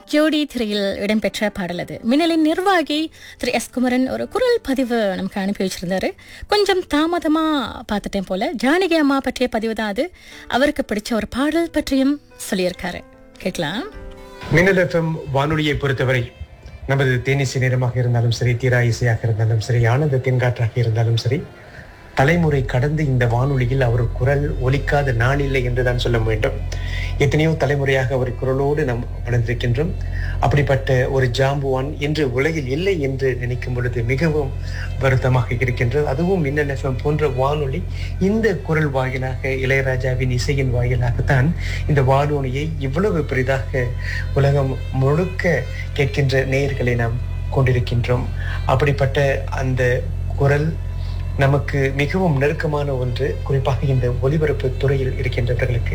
ஜோடி திரையில் இடம்பெற்ற பாடல் அது மின்னலின் நிர்வாகி திரு எஸ் குமரன் ஒரு குரல் பதிவு நமக்கு அனுப்பி வச்சிருந்தாரு கொஞ்சம் தாமதமா பார்த்துட்டேன் போல ஜானகி அம்மா பற்றிய பதிவு தான் அது அவருக்கு பிடிச்ச ஒரு பாடல் பற்றியும் சொல்லியிருக்காரு கேட்கலாம் மின்னல் எஃப்எம் வானொலியை பொறுத்தவரை நமது தேனிசை நேரமாக இருந்தாலும் சரி தீரா இசையாக இருந்தாலும் சரி ஆனந்த தென்காற்றாக இருந்தாலும் சரி தலைமுறை கடந்து இந்த வானொலியில் அவர் குரல் ஒலிக்காத நாளில்லை என்றுதான் சொல்ல வேண்டும் எத்தனையோ தலைமுறையாக அவர் குரலோடு நாம் வளர்ந்திருக்கின்றோம் அப்படிப்பட்ட ஒரு ஜாம்புவான் இன்று உலகில் இல்லை என்று நினைக்கும் பொழுது மிகவும் வருத்தமாக இருக்கின்றது அதுவும் மின்னல் எஃப்எம் போன்ற வானொலி இந்த குரல் வாயிலாக இளையராஜாவின் இசையின் வாயிலாகத்தான் இந்த வானொலியை இவ்வளவு பெரிதாக உலகம் முழுக்க கேட்கின்ற நேயர்களை நாம் கொண்டிருக்கின்றோம் அப்படிப்பட்ட அந்த குரல் நமக்கு மிகவும் நெருக்கமான ஒன்று குறிப்பாக இந்த ஒலிபரப்பு துறையில் இருக்கின்றவர்களுக்கு